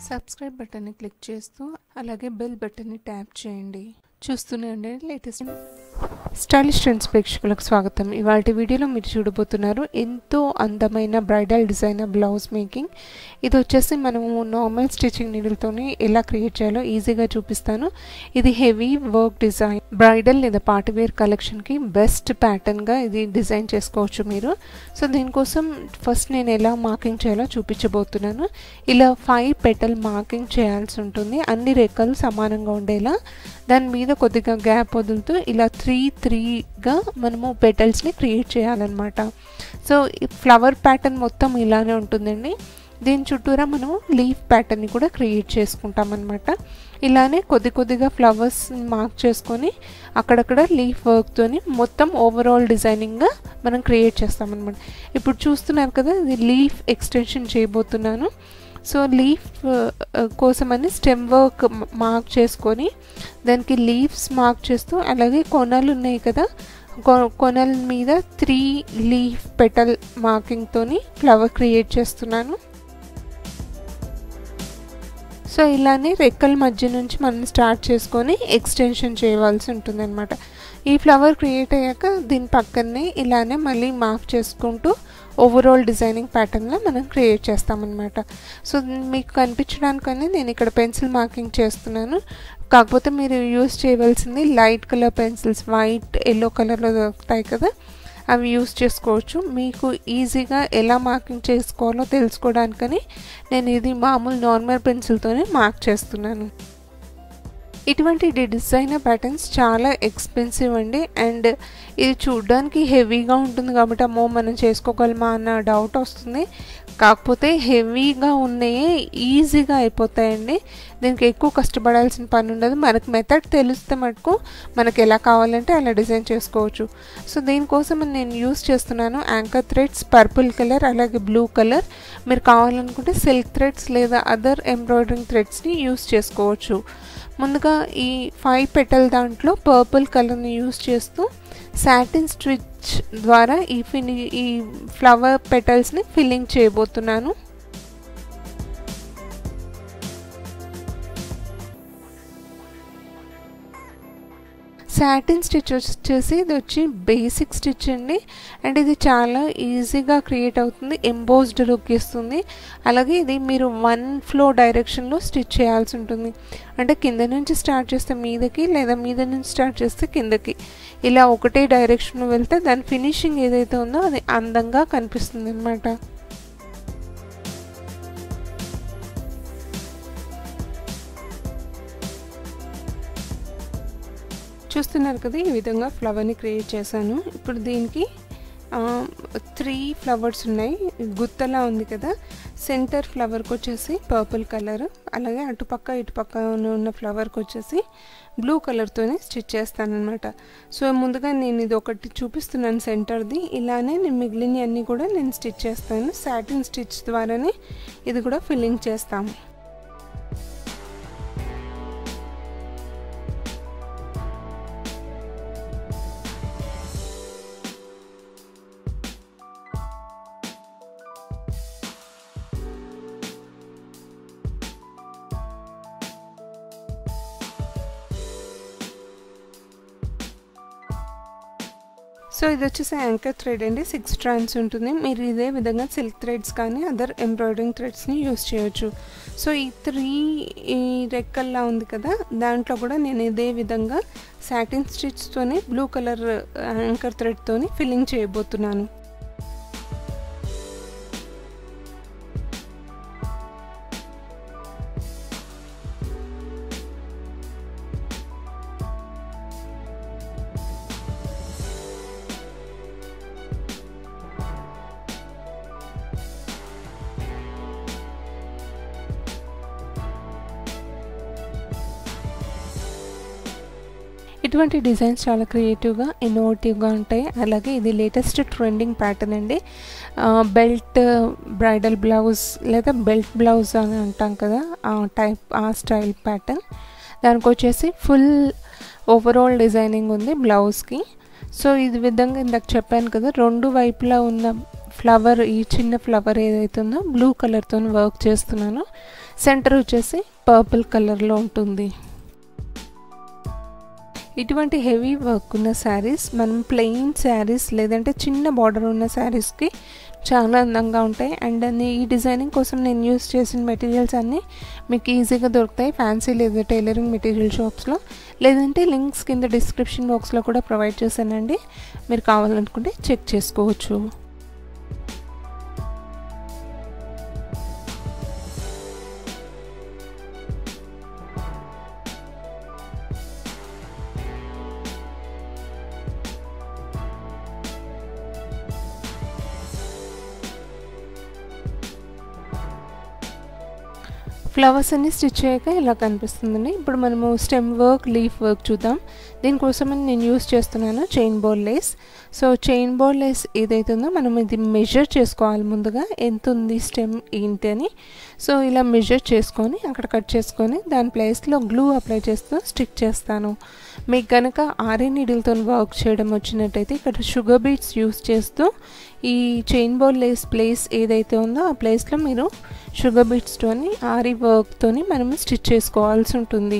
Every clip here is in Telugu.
సబ్స్క్రైబ్ బటన్ని క్లిక్ చేస్తూ అలాగే బెల్ బటన్ని ట్యాప్ చేయండి చూస్తూనే ఉండండి లేటెస్ట్ స్టైలిష్ ట్రెండ్స్ ప్రేక్షకులకు స్వాగతం ఇవాళ వీడియోలో మీరు చూడబోతున్నారు ఎంతో అందమైన బ్రైడల్ డిజైనర్ బ్లౌజ్ మేకింగ్ ఇది వచ్చేసి మనము నార్మల్ స్టిచ్చింగ్ నీడిల్తోని ఎలా క్రియేట్ చేయాలో ఈజీగా చూపిస్తాను ఇది హెవీ వర్క్ డిజైన్ బ్రైడల్ లేదా పార్టీ వేర్ కలెక్షన్కి బెస్ట్ ప్యాటర్న్గా ఇది డిజైన్ చేసుకోవచ్చు మీరు సో దీనికోసం ఫస్ట్ నేను ఎలా మార్కింగ్ చేయాలో చూపించబోతున్నాను ఇలా ఫైవ్ పెటల్ మార్కింగ్ చేయాల్సి ఉంటుంది అన్ని రెక్కలు సమానంగా ఉండేలా దాని మీద కొద్దిగా గ్యాప్ వదులుతూ ఇలా త్రీ త్రీగా మనము పెటల్స్ని క్రియేట్ చేయాలన్నమాట సో ఈ ఫ్లవర్ ప్యాటర్న్ మొత్తం ఇలానే ఉంటుందండి దీని చుట్టూరా మనము లీఫ్ ప్యాటర్న్ని కూడా క్రియేట్ చేసుకుంటాం అనమాట ఇలానే కొద్ది కొద్దిగా ఫ్లవర్స్ మార్క్ చేసుకొని అక్కడక్కడ లీఫ్ వర్క్తోని మొత్తం ఓవరాల్ డిజైనింగ్గా మనం క్రియేట్ చేస్తామన్నమాట ఇప్పుడు చూస్తున్నారు కదా ఇది లీఫ్ ఎక్స్టెన్షన్ చేయబోతున్నాను సో లీఫ్ కోసమని స్టెమ్ వర్క్ మార్క్ చేసుకొని దానికి లీవ్స్ మార్క్ చేస్తూ అలాగే కొనలు ఉన్నాయి కదా కొనల మీద త్రీ లీఫ్ పెటల్ మార్కింగ్తోని ఫ్లవర్ క్రియేట్ చేస్తున్నాను సో ఇలానే రెక్కల మధ్య నుంచి మనం స్టార్ట్ చేసుకొని ఎక్స్టెన్షన్ చేయవలసి ఉంటుంది అనమాట ఈ ఫ్లవర్ క్రియేట్ అయ్యాక దీని పక్కనే ఇలానే మళ్ళీ మార్క్ చేసుకుంటూ ఓవరాల్ డిజైనింగ్ ప్యాటర్న్లో మనం క్రియేట్ చేస్తామన్నమాట సో మీకు కనిపించడానికని నేను ఇక్కడ పెన్సిల్ మార్కింగ్ చేస్తున్నాను కాకపోతే మీరు యూస్ చేయవలసింది light colour pencils white yellow కలర్లో దొరుకుతాయి కదా అవి యూస్ చేసుకోవచ్చు మీకు ఈజీగా ఎలా మార్కింగ్ చేసుకోవాలో తెలుసుకోవడానికని నేను ఇది మామూలు నార్మల్ పెన్సిల్తోనే మార్క్ చేస్తున్నాను ఇటువంటి డిజైనర్ ప్యాటర్న్స్ చాలా ఎక్స్పెన్సివ్ అండి అండ్ ఇది చూడడానికి హెవీగా ఉంటుంది కాబట్టి అమ్మో మనం చేసుకోగలమా అన్న డౌట్ వస్తుంది కాకపోతే హెవీగా ఉన్నాయే ఈజీగా అయిపోతాయండి దీనికి ఎక్కువ కష్టపడాల్సిన పని ఉండదు మనకు మెథడ్ తెలిస్తే మటుకు మనకు ఎలా కావాలంటే అలా డిజైన్ చేసుకోవచ్చు సో దీనికోసం నేను యూస్ చేస్తున్నాను యాంకర్ థ్రెడ్స్ పర్పుల్ కలర్ అలాగే బ్లూ కలర్ మీరు కావాలనుకుంటే సిల్క్ థ్రెడ్స్ లేదా అదర్ ఎంబ్రాయిడరింగ్ థ్రెడ్స్ని యూస్ చేసుకోవచ్చు ముందుగా ఈ ఫైవ్ పెటల్ దాంట్లో పర్పుల్ కలర్ని యూస్ చేస్తూ సాటిన్ స్టిచ్ ద్వారా ఈ ఫిని ఈ ఫ్లవర్ పెటల్స్ని ఫిల్లింగ్ చేయబోతున్నాను సాటిన్ స్టిచ్ వచ్చేసి ఇది వచ్చి బేసిక్ స్టిచ్ అండి అండ్ ఇది చాలా ఈజీగా క్రియేట్ అవుతుంది ఎంబోస్డ్ లుక్ ఇస్తుంది అలాగే ఇది మీరు వన్ ఫ్లో డైరెక్షన్లో స్టిచ్ చేయాల్సి ఉంటుంది అంటే కింద నుంచి స్టార్ట్ చేస్తే మీదకి లేదా మీద నుంచి స్టార్ట్ చేస్తే కిందకి ఇలా ఒకటే డైరెక్షన్ వెళ్తే దాని ఫినిషింగ్ ఏదైతే ఉందో అది అందంగా కనిపిస్తుంది అనమాట చూస్తున్నారు కదా ఈ విధంగా ఫ్లవర్ని క్రియేట్ చేశాను ఇప్పుడు దీనికి త్రీ ఫ్లవర్స్ ఉన్నాయి గుత్తలా ఉంది కదా సెంటర్ ఫ్లవర్కి వచ్చేసి పర్పుల్ కలర్ అలాగే అటుపక్క ఇటుపక్క ఉన్న ఫ్లవర్కి వచ్చేసి బ్లూ కలర్తోనే స్టిచ్ చేస్తానమాట సో ముందుగా నేను ఇది ఒకటి చూపిస్తున్నాను సెంటర్ది ఇలానే నేను మిగిలిన అన్నీ కూడా నేను స్టిచ్ చేస్తాను సాటిన్ స్టిచ్ ద్వారానే ఇది కూడా ఫిల్లింగ్ చేస్తాము సో ఇది వచ్చేసి యాంకర్ థ్రెడ్ అండి సిక్స్ స్ట్రాండ్స్ ఉంటుంది మీరు ఇదే విధంగా సిల్క్ థ్రెడ్స్ కానీ అదర్ ఎంబ్రాయిడరింగ్ థ్రెడ్స్ని యూస్ చేయొచ్చు సో ఈ త్రీ ఈ రెక్కల్లా ఉంది కదా దాంట్లో కూడా నేను ఇదే విధంగా సాటిన్ స్టిచ్తోని బ్లూ కలర్ యాంకర్ థ్రెడ్తోని ఫిల్లింగ్ చేయబోతున్నాను ఇటువంటి డిజైన్స్ చాలా క్రియేటివ్గా ఇన్నోవేటివ్గా ఉంటాయి అలాగే ఇది లేటెస్ట్ ట్రెండింగ్ ప్యాటర్న్ అండి బెల్ట్ బ్రైడల్ బ్లౌజ్ లేదా బెల్ట్ బ్లౌజ్ అని అంటాం కదా ఆ టైప్ ఆ స్టైల్ ప్యాటర్న్ దానికి వచ్చేసి ఫుల్ ఓవరాల్ డిజైనింగ్ ఉంది బ్లౌజ్కి సో ఇది విధంగా ఇందాక చెప్పాను కదా రెండు వైపులా ఉన్న ఫ్లవర్ ఈ చిన్న ఫ్లవర్ ఏదైతే ఉందో బ్లూ కలర్తో వర్క్ చేస్తున్నాను సెంటర్ వచ్చేసి పర్పుల్ కలర్లో ఉంటుంది ఇటువంటి హెవీ వర్క్ ఉన్న శారీస్ మనం ప్లెయిన్ శారీస్ లేదంటే చిన్న బార్డర్ ఉన్న శారీస్కి చాలా అందంగా ఉంటాయి అండ్ ఈ డిజైనింగ్ కోసం నేను యూస్ చేసిన మెటీరియల్స్ అన్నీ మీకు ఈజీగా దొరుకుతాయి ఫ్యాన్సీ లేదా టైలరింగ్ మెటీరియల్ షాప్స్లో లేదంటే లింక్స్ కింద డిస్క్రిప్షన్ బాక్స్లో కూడా ప్రొవైడ్ చేశానండి మీరు కావాలనుకుంటే చెక్ చేసుకోవచ్చు ఫ్లవర్స్ అన్ని స్టిచ్ అయ్యాక ఇలా కనిపిస్తుందండి ఇప్పుడు మనము స్టెమ్ వర్క్ లీఫ్ వర్క్ చూద్దాం దీనికోసమని నేను యూస్ చేస్తున్నాను chain ball lace so chain ball lace ఏదైతుందో మనం ఇది మెజర్ చేసుకోవాలి ముందుగా ఎంత ఉంది స్టెమ్ ఏంటి అని సో ఇలా మెజర్ చేసుకొని అక్కడ కట్ చేసుకొని దాని ప్లేస్లో గ్లూ అప్లై చేస్తూ స్టిక్ చేస్తాను మీకు కనుక ఆరే నీడిల్తో వర్క్ చేయడం వచ్చినట్టయితే ఇక్కడ షుగర్ బీట్స్ యూస్ చేస్తూ ఈ చైన్ బోల్ లేస్ ప్లేస్ ఏదైతే ఉందో ఆ ప్లేస్లో మీరు షుగర్ బీట్స్తోని ఆరి వర్క్తోని మనము స్టిచ్ చేసుకోవాల్సి ఉంటుంది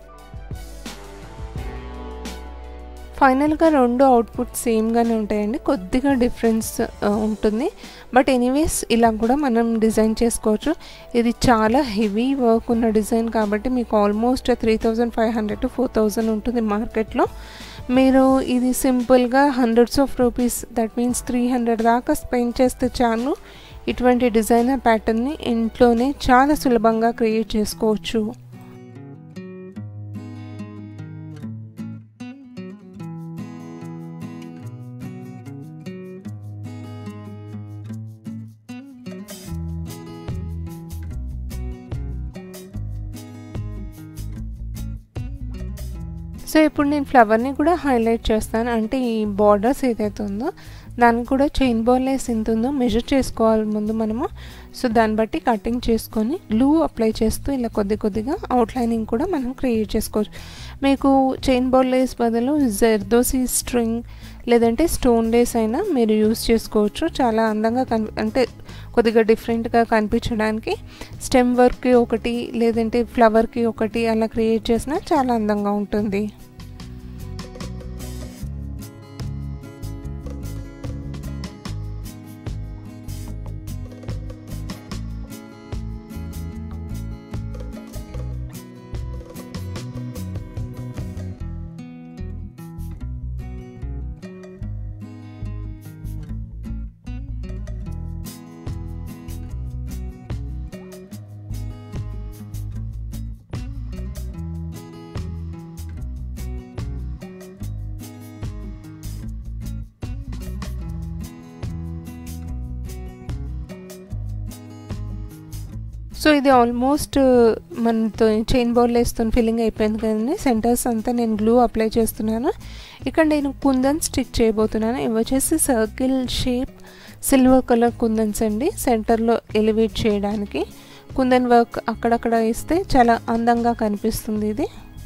ఫైనల్గా రెండు అవుట్పుట్ సేమ్గానే ఉంటాయండి కొద్దిగా డిఫరెన్స్ ఉంటుంది బట్ ఎనీవేస్ ఇలా కూడా మనం డిజైన్ చేసుకోవచ్చు ఇది చాలా హెవీ వర్క్ ఉన్న డిజైన్ కాబట్టి మీకు almost three thousand five hundred to four thousand ఉంటుంది మార్కెట్లో మీరు ఇది సింపుల్గా hundreds of rupees that means three hundred దాకా స్పెండ్ చేస్తే చాలు ఇటువంటి డిజైనర్ ప్యాటర్న్ని ఇంట్లోనే చాలా సులభంగా క్రియేట్ చేసుకోవచ్చు సో ఇప్పుడు నేను ఫ్లవర్ని కూడా హైలైట్ చేస్తాను అంటే ఈ బార్డర్స్ ఏదైతే ఉందో దానికి కూడా చైన్ బాల్లెస్ ఎంత ఉందో మెజర్ చేసుకోవాలి ముందు మనము సో దాన్ని బట్టి కటింగ్ చేసుకొని గ్లూ అప్లై చేస్తూ ఇలా కొద్ది కొద్దిగా అవుట్లైనింగ్ కూడా మనం క్రియేట్ చేసుకోవచ్చు మీకు చైన్ బాల్లెస్ బదులు జెర్దోసి స్ట్రింగ్ లేదంటే స్టోన్ లేస్ అయినా మీరు యూస్ చేసుకోవచ్చు చాలా అందంగా కని అంటే కొద్దిగా డిఫరెంట్గా కనిపించడానికి స్టెమ్ వర్క్కి ఒకటి లేదంటే ఫ్లవర్కి ఒకటి అలా క్రియేట్ చేసినా చాలా అందంగా ఉంటుంది సో ఇది ఆల్మోస్ట్ మనతో చైన్ బౌల్ వేస్తున్న ఫిల్లింగ్ అయిపోయింది కదండి సెంటర్స్ అంతా నేను గ్లూ అప్లై చేస్తున్నాను ఇక్కడ నేను కుందన్ స్టిక్ చేయబోతున్నాను ఇవి వచ్చేసి సర్కిల్ షేప్ సిల్వర్ కలర్ కుందన్స్ అండి సెంటర్లో ఎలివేట్ చేయడానికి కుందన్ వర్క్ అక్కడక్కడ వేస్తే చాలా అందంగా కనిపిస్తుంది ఇది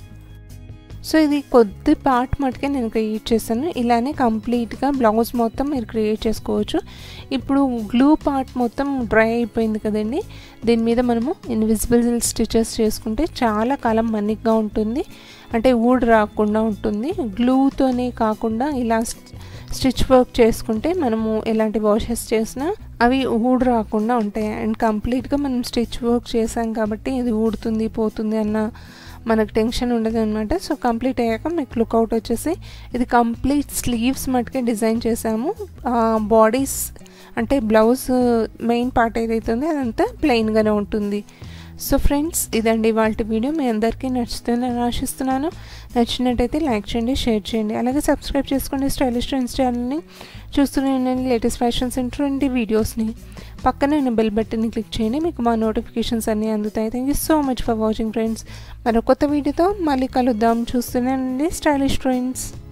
సో ఇది కొద్ది పార్ట్ మటుకే నేను క్రియేట్ చేశాను ఇలానే కంప్లీట్గా బ్లౌజ్ మొత్తం మీరు క్రియేట్ చేసుకోవచ్చు ఇప్పుడు గ్లూ పార్ట్ మొత్తం డ్రై అయిపోయింది కదండి దీని మీద మనము ఇన్విజిబుల్ స్టిచెస్ చేసుకుంటే చాలా కాలం మన్నిగ్గా ఉంటుంది అంటే ఊడ్ రాకుండా ఉంటుంది గ్లూతోనే కాకుండా ఇలా స్టిచ్ వర్క్ చేసుకుంటే మనము ఎలాంటి వాషెస్ చేసినా అవి ఊడ్ రాకుండా ఉంటాయి అండ్ కంప్లీట్గా మనం స్టిచ్ వర్క్ చేసాం కాబట్టి ఇది ఊడుతుంది పోతుంది అన్న మనకు టెన్షన్ ఉండదు అనమాట సో కంప్లీట్ అయ్యాక మీకు లుక్అవుట్ వచ్చేసి ఇది కంప్లీట్ స్లీవ్స్ మటుకే డిజైన్ చేసాము బాడీస్ అంటే బ్లౌజ్ మెయిన్ పార్ట్ ఏదైతే ఉందో అదంతా ప్లెయిన్గానే ఉంటుంది సో ఫ్రెండ్స్ ఇదండి వాళ్ళ వీడియో మీ అందరికీ నచ్చుతుందని ఆశిస్తున్నాను నచ్చినట్టయితే లైక్ చేయండి షేర్ చేయండి అలాగే సబ్స్క్రైబ్ చేసుకోండి స్టైలిష్ ట్రెండ్స్ ఛానల్ని చూస్తూనే ఉండండి లేటెస్ట్ ఫ్యాషన్స్ ఇంట్రెండి వీడియోస్ని పక్కనే ఉన్న బెల్ బటన్ని క్లిక్ చేయండి మీకు మా నోటిఫికేషన్స్ అన్నీ అందుతాయి thank you so much for watching friends మరో కొత్త వీడియోతో మళ్ళీ కలుద్దాం చూస్తూనే ఉండండి స్టైలిష్ ట్రెండ్స్